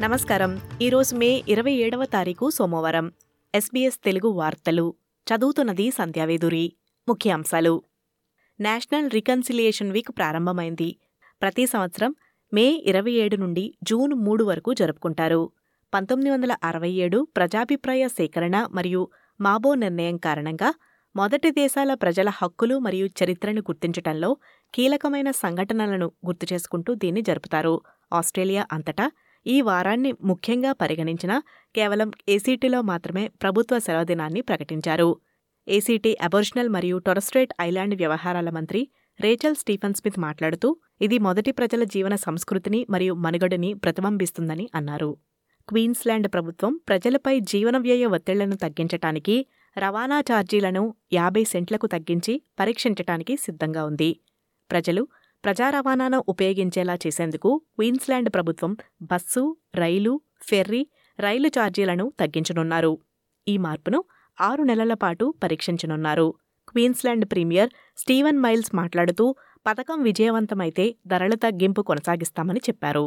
నమస్కారం ఈరోజు మే ఇరవై ఏడవ తారీఖు సోమవారం ఎస్బీఎస్ తెలుగు వార్తలు చదువుతున్నది సంధ్యావేదురి ముఖ్యాంశాలు నేషనల్ రికన్సిలియేషన్ వీక్ ప్రారంభమైంది ప్రతి సంవత్సరం మే ఇరవై ఏడు నుండి జూన్ మూడు వరకు జరుపుకుంటారు పంతొమ్మిది వందల అరవై ఏడు ప్రజాభిప్రాయ సేకరణ మరియు మాబో నిర్ణయం కారణంగా మొదటి దేశాల ప్రజల హక్కులు మరియు చరిత్రను గుర్తించటంలో కీలకమైన సంఘటనలను గుర్తు చేసుకుంటూ దీన్ని జరుపుతారు ఆస్ట్రేలియా అంతటా ఈ వారాన్ని ముఖ్యంగా పరిగణించిన కేవలం ఏసీటీలో మాత్రమే ప్రభుత్వ సెలవుదినాన్ని ప్రకటించారు ఏసీటీ అబోరిజినల్ మరియు టొరస్ట్రేట్ ఐలాండ్ వ్యవహారాల మంత్రి రేచల్ స్టీఫెన్ స్మిత్ మాట్లాడుతూ ఇది మొదటి ప్రజల జీవన సంస్కృతిని మరియు మనుగడని ప్రతిబింబిస్తుందని అన్నారు క్వీన్స్లాండ్ ప్రభుత్వం ప్రజలపై జీవన వ్యయ ఒత్తిళ్లను తగ్గించటానికి రవాణా ఛార్జీలను యాభై సెంట్లకు తగ్గించి పరీక్షించటానికి సిద్ధంగా ఉంది ప్రజలు ప్రజా రవాణాను ఉపయోగించేలా చేసేందుకు క్వీన్స్లాండ్ ప్రభుత్వం బస్సు రైలు ఫెర్రీ రైలు ఛార్జీలను తగ్గించనున్నారు ఈ మార్పును ఆరు నెలల పాటు పరీక్షించనున్నారు క్వీన్స్లాండ్ ప్రీమియర్ స్టీవెన్ మైల్స్ మాట్లాడుతూ పథకం విజయవంతమైతే ధరల తగ్గింపు కొనసాగిస్తామని చెప్పారు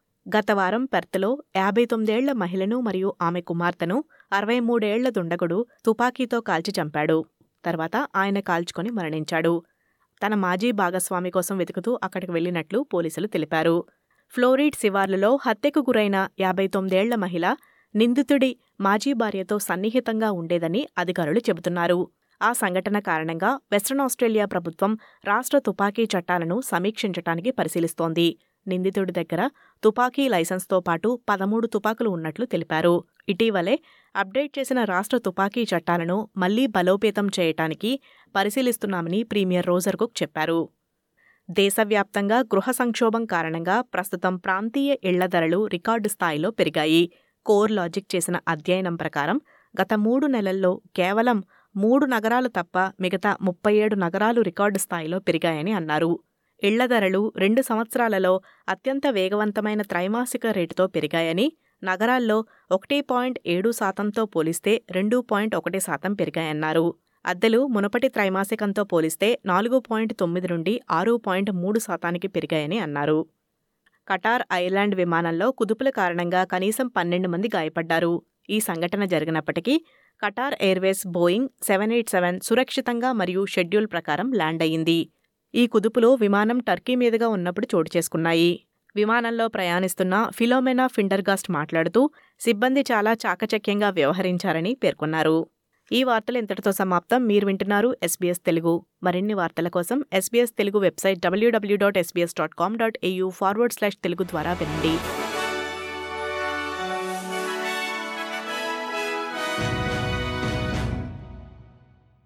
గత వారం పెర్త్లో యాభై తొమ్మిదేళ్ల మహిళను మరియు ఆమె కుమార్తెను అరవై మూడేళ్ల దుండగుడు తుపాకీతో కాల్చి చంపాడు తర్వాత ఆయన కాల్చుకొని మరణించాడు తన మాజీ భాగస్వామి కోసం వెతుకుతూ అక్కడికి వెళ్లినట్లు పోలీసులు తెలిపారు ఫ్లోరిడ్ శివార్లలో హత్యకు గురైన యాభై తొమ్మిదేళ్ల మహిళ నిందితుడి మాజీ భార్యతో సన్నిహితంగా ఉండేదని అధికారులు చెబుతున్నారు ఆ సంఘటన కారణంగా వెస్ట్రన్ ఆస్ట్రేలియా ప్రభుత్వం రాష్ట్ర తుపాకీ చట్టాలను సమీక్షించటానికి పరిశీలిస్తోంది నిందితుడి దగ్గర తుపాకీ లైసెన్స్తో పాటు పదమూడు తుపాకులు ఉన్నట్లు తెలిపారు ఇటీవలే అప్డేట్ చేసిన రాష్ట్ర తుపాకీ చట్టాలను మళ్లీ బలోపేతం చేయటానికి పరిశీలిస్తున్నామని ప్రీమియర్ రోజర్ కుక్ చెప్పారు దేశవ్యాప్తంగా గృహ సంక్షోభం కారణంగా ప్రస్తుతం ప్రాంతీయ ఇళ్ల ధరలు రికార్డు స్థాయిలో పెరిగాయి కోర్ లాజిక్ చేసిన అధ్యయనం ప్రకారం గత మూడు నెలల్లో కేవలం మూడు నగరాలు తప్ప మిగతా ముప్పై ఏడు నగరాలు రికార్డు స్థాయిలో పెరిగాయని అన్నారు ఇళ్ల ధరలు రెండు సంవత్సరాలలో అత్యంత వేగవంతమైన త్రైమాసిక రేటుతో పెరిగాయని నగరాల్లో ఒకటి పాయింట్ ఏడు శాతంతో పోలిస్తే రెండు పాయింట్ ఒకటి శాతం పెరిగాయన్నారు అద్దెలు మునుపటి త్రైమాసికంతో పోలిస్తే నాలుగు పాయింట్ తొమ్మిది నుండి ఆరు పాయింట్ మూడు శాతానికి పెరిగాయని అన్నారు కటార్ ఐర్లాండ్ విమానంలో కుదుపుల కారణంగా కనీసం పన్నెండు మంది గాయపడ్డారు ఈ సంఘటన జరిగినప్పటికీ Qatar Airways Boeing seven eight seven సురక్షితంగా మరియు షెడ్యూల్ ప్రకారం ల్యాండ్ అయ్యింది ఈ కుదుపులో విమానం టర్కీ మీదుగా ఉన్నప్పుడు చోటు చేసుకున్నాయి విమానంలో ప్రయాణిస్తున్న ఫిలోమెనా ఫిండర్గాస్ట్ మాట్లాడుతూ సిబ్బంది చాలా చాకచక్యంగా వ్యవహరించారని పేర్కొన్నారు ఈ వార్తలు ఇంతటితో సమాప్తం మీరు వింటున్నారు ఎస్బీఎస్ తెలుగు మరిన్ని వార్తల కోసం SBS Telugu website WWW dot SBS dot com dot AU forward slash Telugu ద్వారా వినండి